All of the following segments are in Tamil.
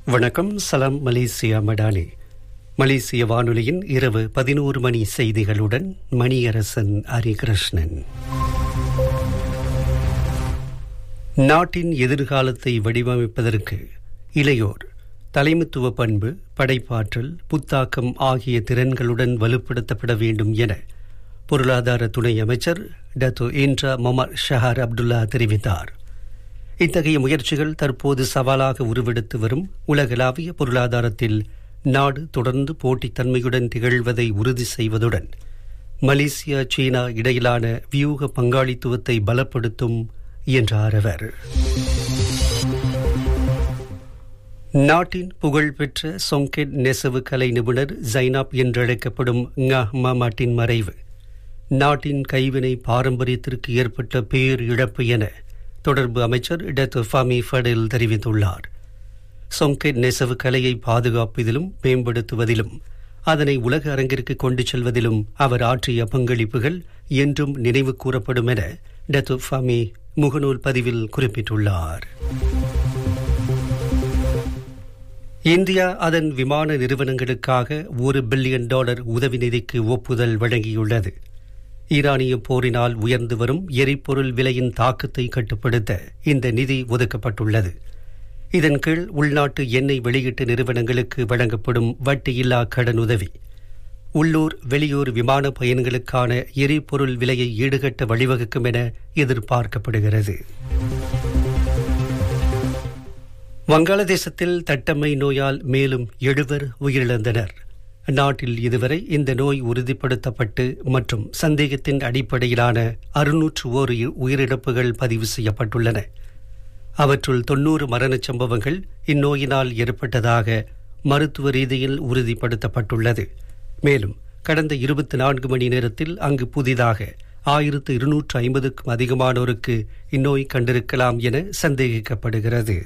வணக்கம் சலாம் மலேசியா மடானி மலேசிய வானொலியின் இரவு பதினோரு மணி செய்திகளுடன் மணியரசன் ஹரிகிருஷ்ணன் நாட்டின் எதிர்காலத்தை வடிவமைப்பதற்கு இளையோர் தலைமைத்துவ பண்பு படைப்பாற்றல் புத்தாக்கம் ஆகிய திறன்களுடன் வலுப்படுத்தப்பட வேண்டும் என பொருளாதார துணை அமைச்சர் டத்து இன்ட்ரா மொமர் ஷஹார் அப்துல்லா தெரிவித்தார் இத்தகைய முயற்சிகள் தற்போது சவாலாக உருவெடுத்து வரும் உலகளாவிய பொருளாதாரத்தில் நாடு தொடர்ந்து போட்டித்தன்மையுடன் திகழ்வதை உறுதி செய்வதுடன் மலேசியா சீனா இடையிலான வியூக பங்காளித்துவத்தை பலப்படுத்தும் என்றார் அவர் நாட்டின் புகழ்பெற்ற சொங்கெட் நெசவு கலை நிபுணர் ஜைனாப் என்றழைக்கப்படும் மாட்டின் மறைவு நாட்டின் கைவினை பாரம்பரியத்திற்கு ஏற்பட்ட பேர் இழப்பு என தொடர்பு அமைச்சர் டத்து ஃபாமி ஃபடில் தெரிவித்துள்ளார் சொங்கெட் நெசவு கலையை பாதுகாப்பதிலும் மேம்படுத்துவதிலும் அதனை உலக அரங்கிற்கு கொண்டு செல்வதிலும் அவர் ஆற்றிய பங்களிப்புகள் என்றும் நினைவு கூறப்படும் என டத்து ஃபாமி முகநூல் பதிவில் குறிப்பிட்டுள்ளார் இந்தியா அதன் விமான நிறுவனங்களுக்காக ஒரு பில்லியன் டாலர் உதவி நிதிக்கு ஒப்புதல் வழங்கியுள்ளது ஈரானிய போரினால் உயர்ந்து வரும் எரிபொருள் விலையின் தாக்கத்தை கட்டுப்படுத்த இந்த நிதி ஒதுக்கப்பட்டுள்ளது இதன் கீழ் உள்நாட்டு எண்ணெய் வெளியீட்டு நிறுவனங்களுக்கு வழங்கப்படும் வட்டியில்லா கடனுதவி உள்ளூர் வெளியூர் விமான பயன்களுக்கான எரிபொருள் விலையை ஈடுகட்ட வழிவகுக்கும் என எதிர்பார்க்கப்படுகிறது வங்காளதேசத்தில் தட்டம்மை நோயால் மேலும் எழுவர் உயிரிழந்தனர் நாட்டில் இதுவரை இந்த நோய் உறுதிப்படுத்தப்பட்டு மற்றும் சந்தேகத்தின் அடிப்படையிலான அறுநூற்று ஓர் உயிரிழப்புகள் பதிவு செய்யப்பட்டுள்ளன அவற்றுள் தொன்னூறு மரணச் சம்பவங்கள் இந்நோயினால் ஏற்பட்டதாக மருத்துவ ரீதியில் உறுதிப்படுத்தப்பட்டுள்ளது மேலும் கடந்த இருபத்தி நான்கு மணி நேரத்தில் அங்கு புதிதாக ஆயிரத்து இருநூற்று ஐம்பதுக்கும் அதிகமானோருக்கு இந்நோய் கண்டிருக்கலாம் என சந்தேகிக்கப்படுகிறது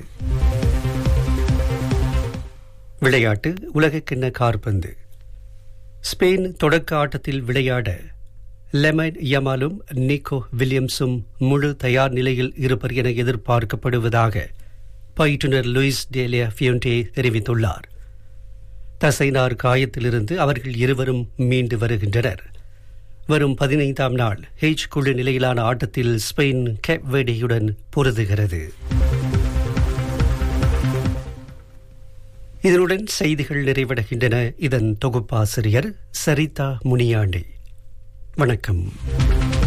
விளையாட்டு உலகக்கிண்ண கார்பந்து ஸ்பெயின் தொடக்க ஆட்டத்தில் விளையாட லெமைன் யமாலும் நிக்கோ வில்லியம்ஸும் முழு தயார் நிலையில் இருப்பர் என எதிர்பார்க்கப்படுவதாக பயிற்றுநர் லூயிஸ் டேலியா ஃபியோன்டே தெரிவித்துள்ளார் தசைனார் காயத்திலிருந்து அவர்கள் இருவரும் மீண்டு வருகின்றனர் வரும் பதினைந்தாம் நாள் ஹெச் குழு நிலையிலான ஆட்டத்தில் ஸ்பெயின் கேப்வேடியுடன் பொருதுகிறது இதனுடன் செய்திகள் நிறைவடைகின்றன இதன் தொகுப்பாசிரியர் சரிதா முனியாண்டி வணக்கம்